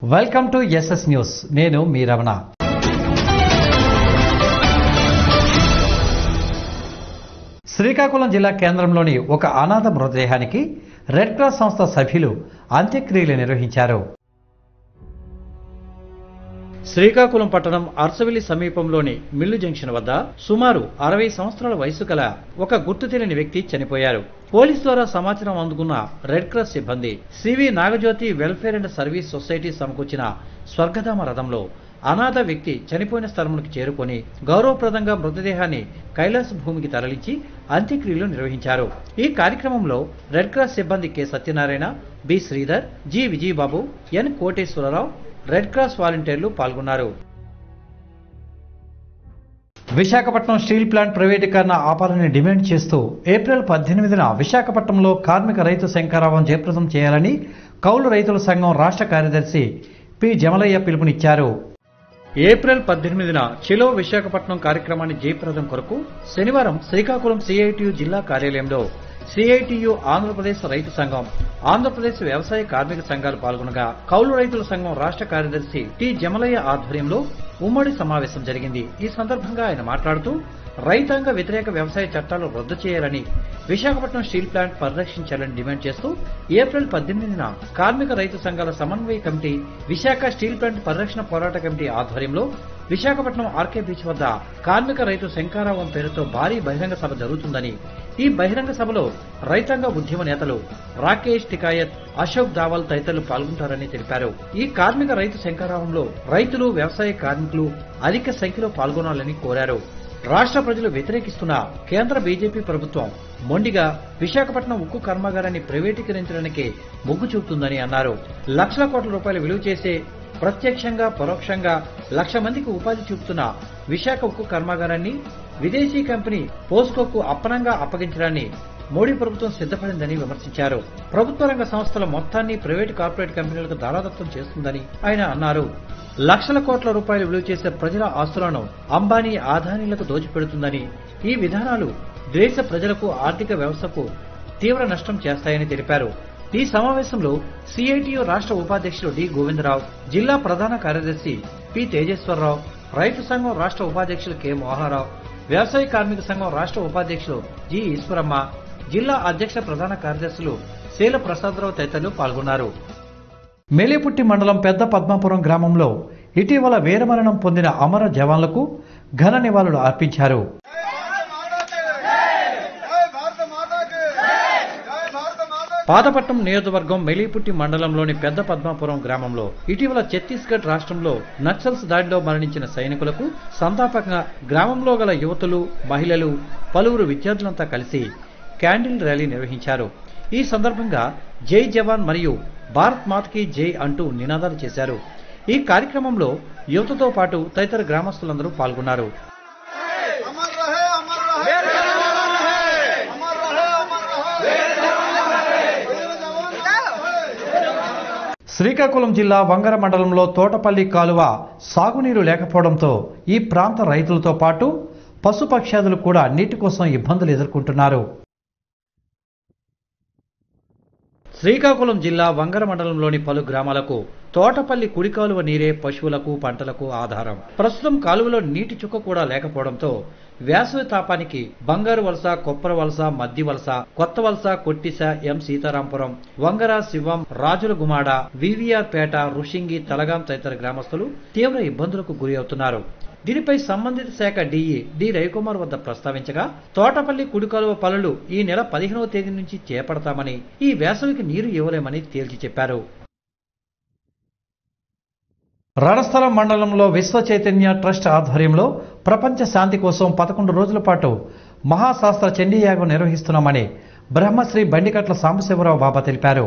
welcome to SS news నేను మీ రమణ శ్రీకాకుళం జిల్లా కేంద్రంలోని ఒక అనాథ మృతదేహానికి రెడ్ క్రాస్ సంస్థ సభ్యులు అంత్యక్రియలు నిర్వహించారు శ్రీకాకుళం పట్టణం అర్సవిల్లి సమీపంలోని మిల్లు జంక్షన్ వద్ద సుమారు అరవై సంవత్సరాల వయసు గల ఒక గుర్తు తెలియని వ్యక్తి చనిపోయారు పోలీసు ద్వారా సమాచారం అందుకున్న రెడ్ క్రాస్ సిబ్బంది CV Nagajyothi welfare and service society సమకూర్చిన స్వర్గధామ రథంలో అనాథ వ్యక్తి చనిపోయిన స్థలమునికి చేరుకొని గౌరవప్రదంగా మృతదేహాన్ని కైలాస భూమికి తరలించి అంత్యక్రియలు నిర్వహించారు ఈ కార్యక్రమంలో రెడ్ క్రాస్ సిబ్బంది K Satyanarayana B Sridhar G Vijayababu N Koteswararao red cross వాలంటీర్లు పాల్గొన్నారు విశాఖపట్నం స్టీల్ ప్లాంట్ ప్రైవేటీకరణ ఆపాలని డిమాండ్ చేస్తూ ఏప్రిల్ పద్దెనిమిదిన విశాఖపట్నంలో కార్మిక రైతు శంకరావం జయప్రదం చేయాలని కౌలు రైతుల సంఘం రాష్ట్ర కార్యదర్శి పి జమలయ్య పిలుపునిచ్చారు ఏప్రిల్ పద్దెనిమిదిన చిలో విశాఖపట్నం కార్యక్రమాన్ని జయప్రదం కొరకు శనివారం శ్రీకాకుళం సిఐటియు జిల్లా కార్యాలయంలో సిఐటియు ఆంధ్రప్రదేశ్ రైతు సంఘం ఆంధ్రప్రదేశ్ వ్యవసాయ కార్మిక సంఘాలు పాల్గొనగా కౌలు రైతుల సంఘం రాష్ట్ర కార్యదర్శి టి జమలయ్య ఆధ్వర్యంలో ఉమ్మడి సమావేశం జరిగింది ఈ సందర్భంగా ఆయన మాట్లాడుతూ రైతాంగ వ్యతిరేక వ్యవసాయ చట్టాలు రద్దు చేయాలని విశాఖపట్నం స్టీల్ ప్లాంట్ పరిరక్షించాలని డిమాండ్ చేస్తూ ఏప్రిల్ పద్దెనిమిదిన కార్మిక రైతు సంఘాల సమన్వయ కమిటీ విశాఖ స్టీల్ ప్లాంట్ పరిరక్షణ పోరాట కమిటీ ఆధ్వర్యంలో విశాఖపట్నం ఆర్కే బీచ్ వద్ద కార్మిక రైతు శంకారావం పేరుతో భారీ బహిరంగ సభ జరుగుతుందని ఈ బహిరంగ సభలో రైతాంగ ఉద్యమ నేతలు రాకేష్ టికాయత్ అశోక్ దావల్ తదితరులు పాల్గొంటారని తెలిపారు ఈ కార్మిక రైతు శంకారావంలో రైతులు వ్యవసాయ కార్మికులు అధిక సంఖ్యలో పాల్గొనాలని కోరారు రాష్ట్ర ప్రజలు వ్యతిరేకిస్తున్న కేంద్ర బీజేపీ ప్రభుత్వం మొండిగా విశాఖపట్నం ఉక్కు కర్మాగారాన్ని ప్రైవేటీకరించడానికి మొగ్గు చూపుతుందని అన్నారు లక్షల కోట్ల రూపాయలు విలువ చేసే ప్రత్యక్షంగా పరోక్షంగా లక్ష మందికి ఉపాధి చూపుతున్న విశాఖ ఉక్కు కర్మాగారాన్ని విదేశీ కంపెనీ పోస్కోకు అప్పనంగా అప్పగించడాన్ని మోడీ ప్రభుత్వం సిద్ధపడిందని విమర్శించారు ప్రభుత్వ రంగ సంస్థల మొత్తాన్ని ప్రైవేటు కార్పొరేట్ కంపెనీలకు దారాదత్తం చేస్తుందని ఆయన అన్నారు లక్షల కోట్ల రూపాయలు విలువ చేసే ప్రజల ఆస్తులను అంబానీ ఆదానీలకు దోచిపెడుతుందని ఈ విధానాలు దేశ ప్రజలకు ఆర్థిక వ్యవస్థకు తీవ్ర నష్టం చేస్తాయని తెలిపారు ఈ సమావేశంలో సిఐటియు రాష్ట్ర ఉపాధ్యక్షులు డి గోవిందరావు జిల్లా ప్రధాన కార్యదర్శి పి తేజేశ్వరరావు రైతు సంఘం రాష్ట్ర ఉపాధ్యక్షులు కె మోహనరావు వ్యవసాయ కార్మిక సంఘం రాష్ట్ర ఉపాధ్యక్షులు జి ఈశ్వరమ్మ జిల్లా అధ్యక్ష ప్రధాన కార్యదర్శులు శీల ప్రసాదరావు తదితరులు పాల్గొన్నారు మేలేపుట్టి మండలం పెద్ద పద్మాపురం గ్రామంలో ఇటీవల వీరమరణం పొందిన అమర జవాన్లకు ఘన నివాళులు అర్పించారు పాతపట్నం నియోజకవర్గం మెలీపుట్టి మండలంలోని పెద్ద పద్మాపురం గ్రామంలో ఇటీవల ఛత్తీస్గఢ్ రాష్ట్రంలో నక్సల్స్ దాడిలో మరణించిన సైనికులకు సంతాపకంగా గ్రామంలో గల యువతులు మహిళలు పలువురు విద్యార్థులంతా కలిసి క్యాండిల్ ర్యాలీ నిర్వహించారు ఈ సందర్భంగా జై జవాన్ మరియు భారత్ మాతకి జై అంటూ నినాదాలు చేశారు ఈ కార్యక్రమంలో యువతతో పాటు తదితర గ్రామస్తులందరూ పాల్గొన్నారు अमर रहे अमर रहे अमर रहे अमर रहे वीर जवान जय శ్రీకాకుళం జిల్లా వంగర మండలంలో తోటపల్లి కాలువ సాగునీరు లేకపోవడంతో ఈ ప్రాంత రైతులతో పాటు పశుపక్ష్యాదులు కూడా నీటి కోసం ఇబ్బందులు ఎదుర్కొంటున్నారు శ్రీకాకుళం జిల్లా వంగర మండలంలోని పలు గ్రామాలకు తోటపల్లి కుడి కాలువ నీరే పశువులకు పంటలకు ఆధారం ప్రస్తుతం కాలువలో నీటి చుక్క కూడా లేకపోవడంతో వేసవి తాపానికి బంగారు వలస కొప్పర వలస మద్ది వలస కొత్త వలస కొట్టిస ఎం సీతారాంపురం వంగర శివం రాజుల గుమాడ వివిఆర్ పేట రుషింగి తలగాం తదితర గ్రామస్తులు తీవ్ర ఇబ్బందులకు గురి అవుతున్నారు దీనిపై సంబంధిత శాఖ డీఈ డి రవికుమార్ వద్ద ప్రస్తావించగా తోటపల్లి కుడికాలువ పనులు ఈ నెల పదిహేనవ తేదీ నుంచి చేపడతామని ఈ వేసవికి నీరు ఇవ్వలేమని తేల్చి చెప్పారు రణస్థలం మండలంలో విశ్వ చైతన్య ట్రస్ట్ ఆధ్వర్యంలో ప్రపంచ శాంతి కోసం పదకొండు రోజుల పాటు మహాశాస్త్ర చండీయాగం నిర్వహిస్తున్నామని బ్రహ్మశ్రీ బండికట్ల సాంబశివరావు బాబా తెలిపారు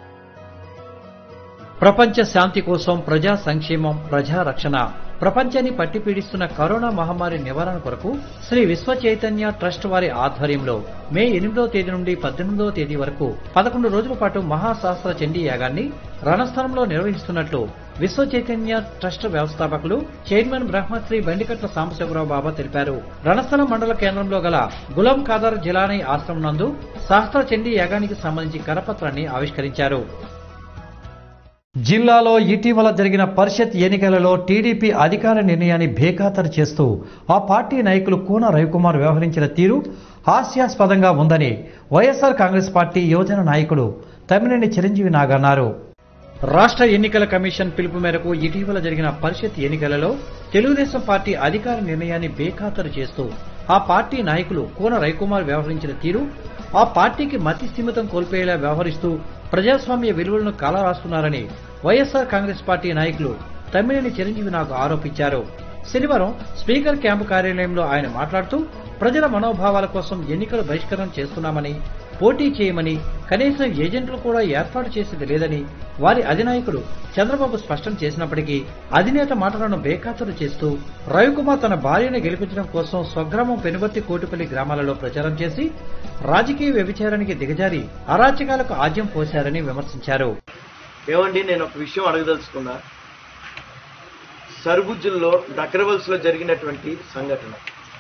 ప్రపంచ శాంతి కోసం ప్రజా సంక్షేమం ప్రజా రక్షణ ప్రపంచాన్ని పట్టి పీడిస్తున్న కరోనా మహమ్మారి నివారణ కొరకు శ్రీ విశ్వ చైతన్య ట్రస్ట్ వారి ఆధ్వర్యంలో మే ఎనిమిదవ తేదీ నుండి పద్దెనిమిదవ తేదీ వరకు పదకొండు రోజుల పాటు మహాశాస్త్ర చండీ యాగాన్ని రణస్థలంలో నిర్వహిస్తున్నట్లు విశ్వ చైతన్య ట్రస్ట్ వ్యవస్థాపకులు చైర్మన్ బ్రహ్మశ్రీ బండికట్ల సాంబశివరావు బాబా తెలిపారు రణస్థలం మండల కేంద్రంలో గల గులాం ఖాదర్ జిలానీ ఆశ్రమం నందు శాస్త్ర చండీ యాగానికి సంబంధించి కరపత్రాన్ని ఆవిష్కరించారు జిల్లాలో ఇటీవల జరిగిన పరిషత్ ఎన్నికలలో టీడీపీ అధికార నిర్ణయాన్ని బేఖాతరు చేస్తూ ఆ పార్టీ నాయకులు కూన రవికుమార్ వ్యవహరించిన తీరు హాస్యాస్పదంగా ఉందని వైఎస్ఆర్ కాంగ్రెస్ పార్టీ యువజన నాయకుడు తమ్మినేని చిరంజీవి నాగ్ అన్నారు రాష్ట్ర ఎన్నికల కమిషన్ పిలుపు మేరకు ఇటీవల జరిగిన పరిషత్ ఎన్నికలలో తెలుగుదేశం పార్టీ అధికార నిర్ణయాన్ని బేఖాతరు చేస్తూ ఆ పార్టీ నాయకులు కూన రవికుమార్ వ్యవహరించిన తీరు ఆ పార్టీకి మతి స్థిమితం కోల్పోయేలా వ్యవహరిస్తూ ప్రజాస్వామ్య విలువలను కాలరాస్తున్నారని వైఎస్ఆర్ కాంగ్రెస్ పార్టీ నాయకులు తమ్మినేని చిరంజీవి నాకు ఆరోపించారు శనివారం స్పీకర్ క్యాంపు కార్యాలయంలో ఆయన మాట్లాడుతూ ప్రజల మనోభావాల కోసం ఎన్నికల బహిష్కరణ చేస్తున్నామని పోటీ చేయమని కనీసం ఏజెంట్లు కూడా ఏర్పాటు చేసేది లేదని వారి అధినాయకుడు చంద్రబాబు స్పష్టం చేసినప్పటికీ అధినేత మాటలను బేఖాతరు చేస్తూ రవికుమార్ తన భార్యను గెలిపించడం కోసం స్వగ్రామం పెనుబర్తి కోటిపల్లి గ్రామాలలో ప్రచారం చేసి రాజకీయ వ్యభిచారానికి దిగజారి అరాచకాలకు ఆజ్యం పోశారని విమర్శించారు ఏమండి నేను ఒక విషయం అడగదలుచుకున్నా సరుబుజ్జుల్లో డక్రవల్స్ లో జరిగినటువంటి సంఘటన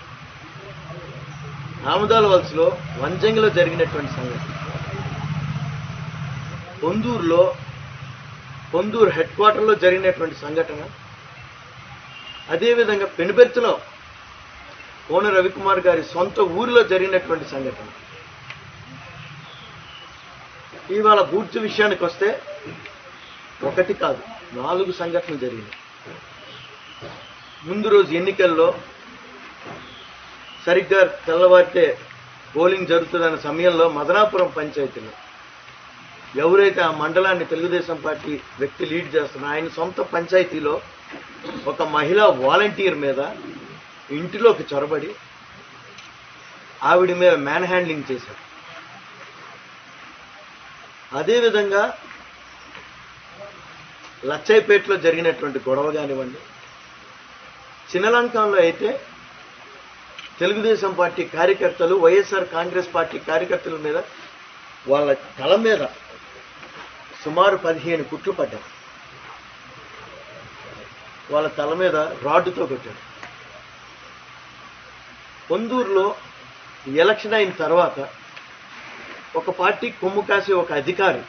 ఆముదాల వలసలో వంజంగిలో జరిగినటువంటి సంఘటన పొందూరులో పొందూరు హెడ్ క్వార్టర్లో జరిగినటువంటి సంఘటన అదేవిధంగా పెనుబెర్తిలో కోన రవికుమార్ గారి సొంత ఊరిలో జరిగినటువంటి సంఘటన ఇవాళ బూర్చి విషయానికి వస్తే ఒకటి కాదు నాలుగు సంఘటనలు జరిగినాయి ముందు రోజు ఎన్నికల్లో సరిగ్గా తెల్లవారితే పోలింగ్ జరుగుతున్న సమయంలో మదనాపురం పంచాయతీలో ఎవరైతే ఆ మండలాన్ని తెలుగుదేశం పార్టీ వ్యక్తి లీడ్ చేస్తున్నా ఆయన సొంత పంచాయతీలో ఒక మహిళా వాలంటీర్ మీద ఇంటిలోకి చొరబడి ఆవిడ మీద మ్యాన్ హ్యాండ్లింగ్ చేశారు అదేవిధంగా లచ్చైపేటలో జరిగినటువంటి గొడవ కానివ్వండి చిన్నలంకంలో అయితే తెలుగుదేశం పార్టీ కార్యకర్తలు వైఎస్ఆర్ కాంగ్రెస్ పార్టీ కార్యకర్తల మీద వాళ్ళ తల మీద సుమారు పదిహేను కుట్లు పడ్డాయి వాళ్ళ తల మీద రాడ్డుతో కొట్టారు పొందూరులో ఎలక్షన్ అయిన తర్వాత ఒక పార్టీ కొమ్ము కాసి ఒక అధికారి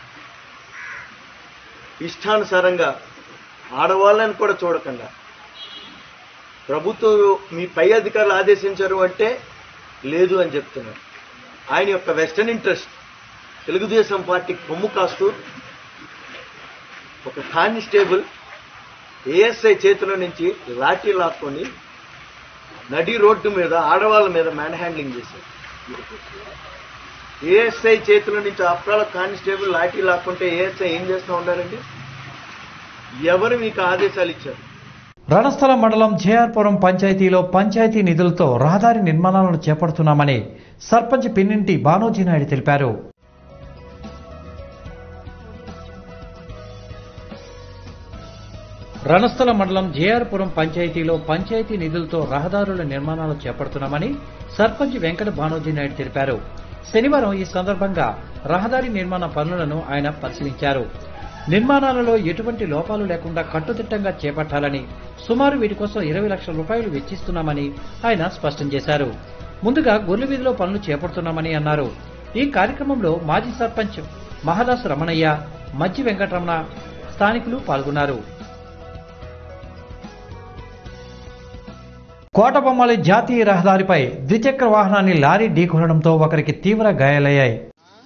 ఇష్టానుసారంగా ఆడవాళ్ళని కూడా చూడకుండా ప్రభుత్వం మీ పై అధికారులు ఆదేశించారు అంటే లేదు అని చెప్తున్నారు ఆయన యొక్క వెస్టర్న్ ఇంట్రెస్ట్ తెలుగుదేశం పార్టీ కొమ్ము కాస్తూ ఒక కానిస్టేబుల్ ఏఎస్ఐ చేతిలో నుంచి లాఠీ లాక్కొని నడి రోడ్డు మీద ఆడవాళ్ళ మీద మ్యాన్ హ్యాండ్లింగ్ చేశారు ఏఎస్ఐ చేతిలో నుంచి అప్రాల కానిస్టేబుల్ లాఠీ లాక్కుంటే ఏఎస్ఐ ఏం చేస్తూ ఉండారండి ఎవరు మీకు ఆదేశాలు ఇచ్చారు రణస్థలం మండలం జేఆర్పురం పంచాయతీలో పంచాయతీ నిధులతో రహదారి నిర్మాణాలను చేపడుతున్నామని సర్పంచ్ పిన్నింటి బానోజీ నాయుడు తెలిపారు రణస్థల మండలం జేఆర్పురం పంచాయతీలో పంచాయతీ నిధులతో రహదారుల నిర్మాణాలు చేపడుతున్నామని సర్పంచ్ వెంకట భానోజీ నాయుడు తెలిపారు శనివారం ఈ సందర్భంగా రహదారి నిర్మాణ పనులను ఆయన పరిశీలించారు నిర్మాణాలలో ఎటువంటి లోపాలు లేకుండా కట్టుదిట్టంగా చేపట్టాలని సుమారు వీటి కోసం ఇరవై లక్షల రూపాయలు వెచ్చిస్తున్నామని ఆయన స్పష్టం చేశారు ముందుగా గొర్రె వీధిలో పనులు చేపడుతున్నామని అన్నారు ఈ కార్యక్రమంలో మాజీ సర్పంచ్ మహదాసు రమణయ్య మజ్జి వెంకటరమణ స్థానికులు పాల్గొన్నారు కోటబొమ్మలి జాతీయ రహదారిపై ద్విచక్ర వాహనాన్ని లారీ ఢీకొనడంతో ఒకరికి తీవ్ర గాయాలయ్యాయి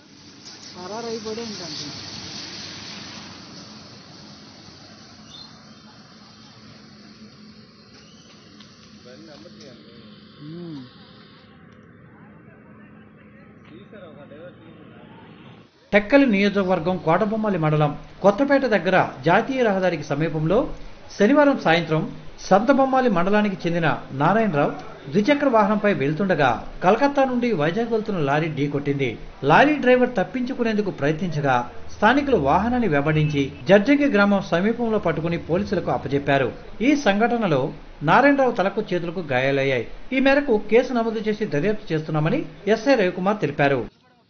టెక్కలి నియోజకవర్గం కోటబొమ్మలి మండలం కొత్తపేట దగ్గర జాతీయ రహదారికి సమీపంలో శనివారం సాయంత్రం సంతబొమ్మాలి మండలానికి చెందిన నారాయణరావు ద్విచక్ర వాహనంపై వెళ్తుండగా కలకత్తా నుండి వైజాగ్ వెళ్తున్న లారీ ఢీకొట్టింది లారీ డ్రైవర్ తప్పించుకునేందుకు ప్రయత్నించగా స్థానికులు వాహనాన్ని వెంబడించి జడ్జంగి గ్రామం సమీపంలో పట్టుకుని పోలీసులకు అప్పజెప్పారు ఈ సంఘటనలో నారాయణరావు తలకు చేతులకు గాయాలయ్యాయి ఈ మేరకు కేసు నమోదు చేసి దర్యాప్తు చేస్తున్నామని ఎస్ఐ రవికుమార్ తెలిపారు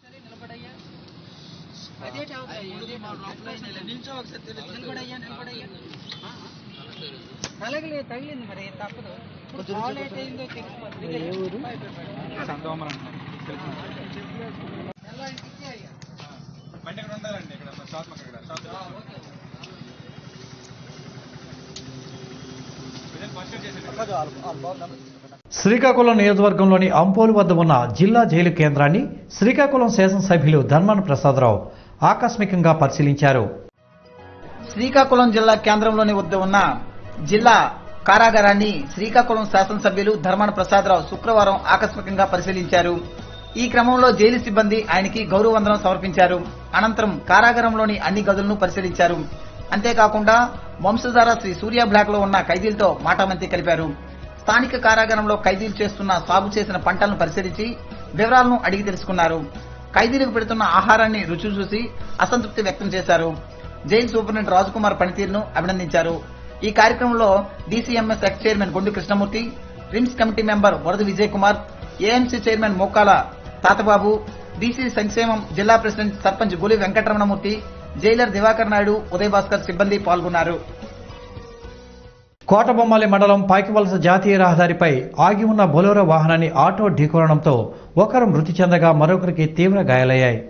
తలగలే తగిలింది మరి తప్పదు కాల్ ఎట్ అయిందో తెలిసిపోతుంది శ్రీకాకుళం నియోజకవర్గంలోని అంపోలు వద్ద ఉన్న జిల్లా జైలు కేంద్రాన్ని శ్రీకాకుళం శాసనసభ్యులు ధర్మాన ప్రసాదరావు ఆకస్మికంగా పరిశీలించారు శ్రీకాకుళం జిల్లా కేంద్రంలోని వద్ద ఉన్న జిల్లా కారాగారాన్ని శ్రీకాకుళం శాసనసభ్యులు ధర్మాన ప్రసాదరావు శుక్రవారం ఆకస్మికంగా పరిశీలించారు ఈ క్రమంలో జైలు సిబ్బంది ఆయనకి గౌరవ వందనం సమర్పించారు అనంతరం కారాగారంలోని అన్ని గదులను పరిశీలించారు అంతేకాకుండా వంశధార శ్రీ సూర్య బ్లాక్ లో ఉన్న ఖైదీలతో మాటామంతి కలిపారు స్థానిక కారాగారంలో ఖైదీలు చేస్తున్న సాగు చేసిన పంటలను పరిశీలించి వివరాలను అడిగి తెలుసుకున్నారు ఖైదీలకు పెడుతున్న ఆహారాన్ని రుచి చూసి అసంతృప్తి వ్యక్తం చేశారు జైలు సూపరింటెండెంట్ రాజకుమార్ పనితీరును అభినందించారు ఈ కార్యక్రమంలో డీసీఎంఎస్ ఎక్స్ చైర్మన్ గుండు కృష్ణమూర్తి రిమ్స్ కమిటీ మెంబర్ వరద విజయ్ కుమార్ ఏఎంసీ చైర్మన్ మోకాల తాతబాబు బీసీ సంక్షేమం జిల్లా ప్రెసిడెంట్ సర్పంచ్ గులి వెంకటరమణమూర్తి జైలర్ దివాకర్ నాయుడు ఉదయ్ భాస్కర్ సిబ్బంది పాల్గొన్నారు కోటబొమ్మాలి మండలం పాకివలస జాతీయ రహదారిపై ఆగి ఉన్న బొలోరో వాహనాన్ని ఆటో ఢీకొనడంతో ఒకరు మృతి చెందగా మరొకరికి తీవ్ర గాయాలయ్యాయి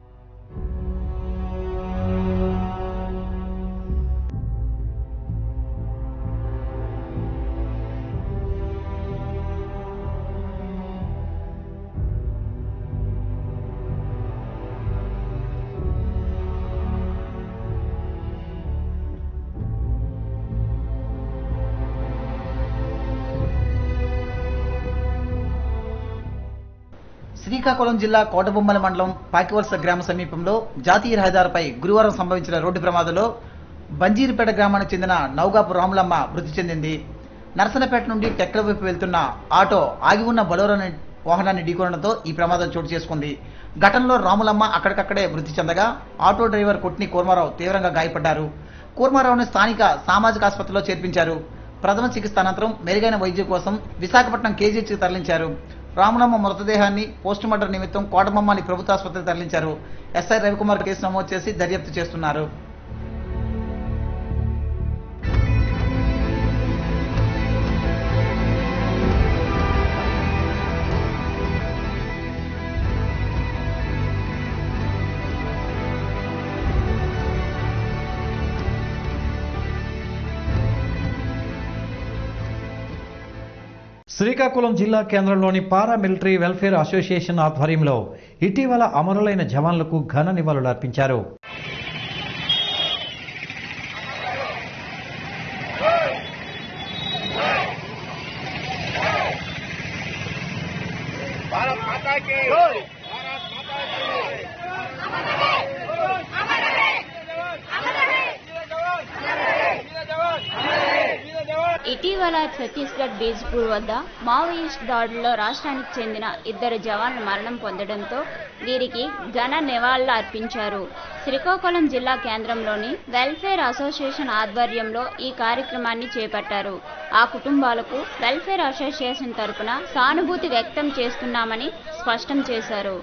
శ్రీకాకుళం జిల్లా కోటబొమ్మల మండలం పాకివలస గ్రామ సమీపంలో జాతీయ రహదారిపై గురువారం సంభవించిన రోడ్డు ప్రమాదంలో బంజీరిపేట గ్రామానికి చెందిన నౌగాపు రాములమ్మ మృతి చెందింది నరసనపేట నుండి టెక్ల వైపు వెళ్తున్న ఆటో ఆగి ఉన్న బలోరో వాహనాన్ని ఢీకొనడంతో ఈ ప్రమాదం చోటు చేసుకుంది ఘటనలో రాములమ్మ అక్కడికక్కడే మృతి చెందగా ఆటో డ్రైవర్ కొట్ని కూర్మారావు తీవ్రంగా గాయపడ్డారు కూర్మారావుని స్థానిక సామాజిక ఆసుపత్రిలో చేర్పించారు ప్రథమ చికిత్స అనంతరం మెరుగైన వైద్యం కోసం విశాఖపట్నం కేజీహెచ్కి తరలించారు రాములమ్మ మృతదేహాన్ని పోస్టుమార్టం నిమిత్తం కోటబొమ్మని ప్రభుత్వ ఆసుపత్రికి తరలించారు ఎస్ఐ రవికుమార్ కేసు నమోదు చేసి దర్యాప్తు చేస్తున్నారు శ్రీకాకుళం జిల్లా కేంద్రంలోని పారామిలిటరీ వెల్ఫేర్ అసోసియేషన్ ఆధ్వర్యంలో ఇటీవల అమరులైన జవాన్లకు ఘన నివాళులర్పించారు ఇటీవల ఛత్తీస్గఢ్ బీజ్పూర్ వద్ద మావోయిస్ట్ దాడుల్లో రాష్ట్రానికి చెందిన ఇద్దరు జవాన్లు మరణం పొందడంతో వీరికి ఘన నివాళులు అర్పించారు శ్రీకాకుళం జిల్లా కేంద్రంలోని వెల్ఫేర్ అసోసియేషన్ ఆధ్వర్యంలో ఈ కార్యక్రమాన్ని చేపట్టారు ఆ కుటుంబాలకు వెల్ఫేర్ అసోసియేషన్ తరపున సానుభూతి వ్యక్తం చేస్తున్నామని స్పష్టం చేశారు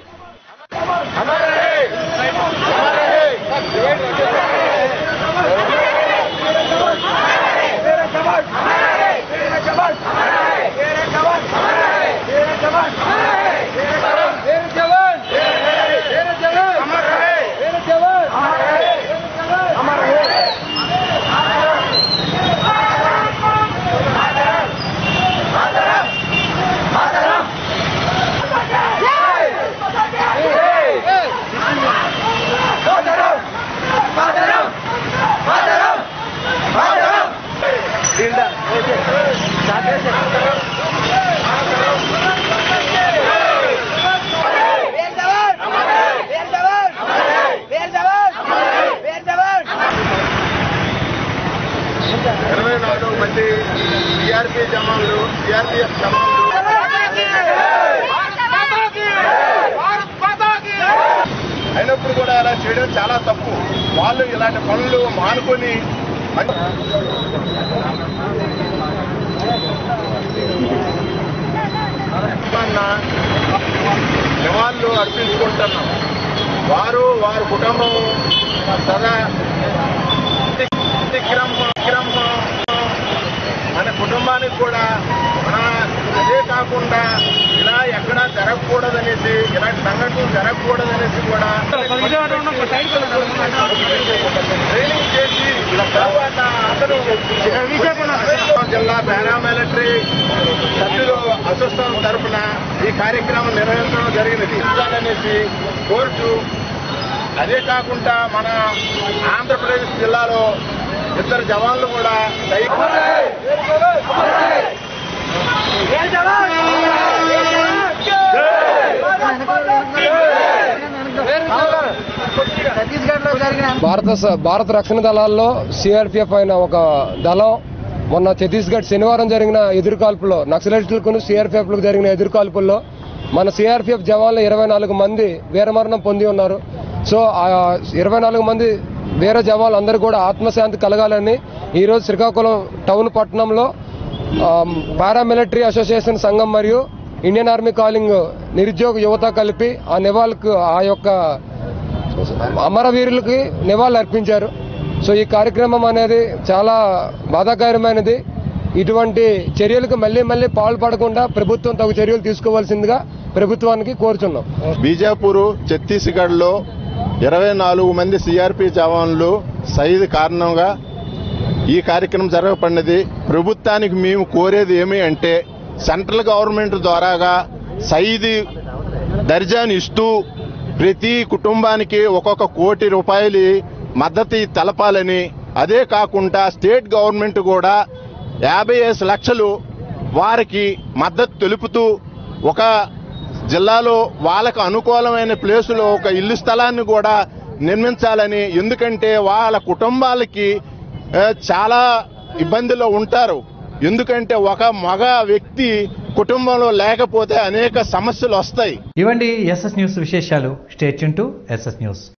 ఇరవై నాలుగు మంది సిఆర్పి జవాన్లు సిఆర్పిఎఫ్ జవాన్లు అయినప్పుడు కూడా అలా చేయడం చాలా తప్పు వాళ్ళు ఇలాంటి పనులు మానుకొని జవాన్లు అర్పించుకుంటున్నాం వారు వారి కుటుంబం సదా విక్రమ్ విక్రమ్ మన కుటుంబానికి కూడా మన అదే కాకుండా ఇలా ఎక్కడ ఎక్కడ జరగకూడదనేసి ఇలాంటి సంఘటనలు జరగకూడదనేసి కూడా ట్రైనింగ్ చేసి తర్వాత అతను జిల్లా పారామిలిటరీ సభ్యులు అసోసియేషన్ తరఫున ఈ కార్యక్రమం నిర్వహించడం జరిగినది అనేసి కోరుతూ అదే కాకుండా మన ఆంధ్రప్రదేశ్ జిల్లాలో ఇద్దరు జవాన్లు కూడా ఛత్తీస్గఢ్ లో జరిగిన భారత స- భారత రక్షణ దళాల్లో సిఆర్పిఎఫ్ అయిన ఒక దళం మొన్న ఛత్తీస్గఢ్ శనివారం జరిగిన ఎదురుకాల్పులో నక్సలైట్లకు సిఆర్పిఎఫ్లకు జరిగిన ఎదురుకాల్పుల్లో మన సిఆర్పిఎఫ్ జవాన్లు ఇరవై నాలుగు మంది వీరమరణం పొంది ఉన్నారు సో ఆ ఇరవై నాలుగు మంది వీర జవాన్లు అందరూ కూడా ఆత్మశాంతి కలగాలని ఈరోజు శ్రీకాకుళం టౌన్ పట్టణంలో పారామిలిటరీ అసోసియేషన్ సంఘం మరియు ఇండియన్ ఆర్మీ కాలింగ్ నిరుద్యోగ యువత కలిపి ఆ నివాళులకు ఆ యొక్క అమరవీరులకి నివాళులు అర్పించారు సో ఈ కార్యక్రమం అనేది చాలా బాధాకరమైనది ఇటువంటి చర్యలకు మళ్ళీ మళ్ళీ పాల్పడకుండా ప్రభుత్వం తగు చర్యలు తీసుకోవాల్సిందిగా ప్రభుత్వానికి కోరుచున్నాం బీజాపూర్ ఛత్తీస్గఢ్ లో ఇరవై నాలుగు మంది సిఆర్పి జవాన్లు సైద్ కారణంగా ఈ కార్యక్రమం జరగబడినది ప్రభుత్వానికి మేము కోరేది ఏమి అంటే సెంట్రల్ గవర్నమెంట్ ద్వారాగా సైది దర్జాను ఇస్తూ ప్రతి కుటుంబానికి ఒక్కొక్క కోటి రూపాయలు మద్దతు తెలపాలని అదే కాకుండా స్టేట్ గవర్నమెంట్ కూడా యాభై ఐదు లక్షలు వారికి మద్దతు తెలుపుతూ ఒక జిల్లాలో వాళ్ళకు అనుకూలమైన ప్లేసులో ఒక ఇల్లు స్థలాన్ని కూడా నిర్మించాలని ఎందుకంటే వాళ్ళ కుటుంబాలకి ఆ, చాలా ఇబ్బందిలో ఉంటారు ఎందుకంటే ఒక మగ వ్యక్తి కుటుంబంలో లేకపోతే అనేక సమస్యలు వస్తాయి ఇవండి ఎస్ఎస్ న్యూస్ విశేషాలు స్టేట్ టు ఎస్ఎస్ న్యూస్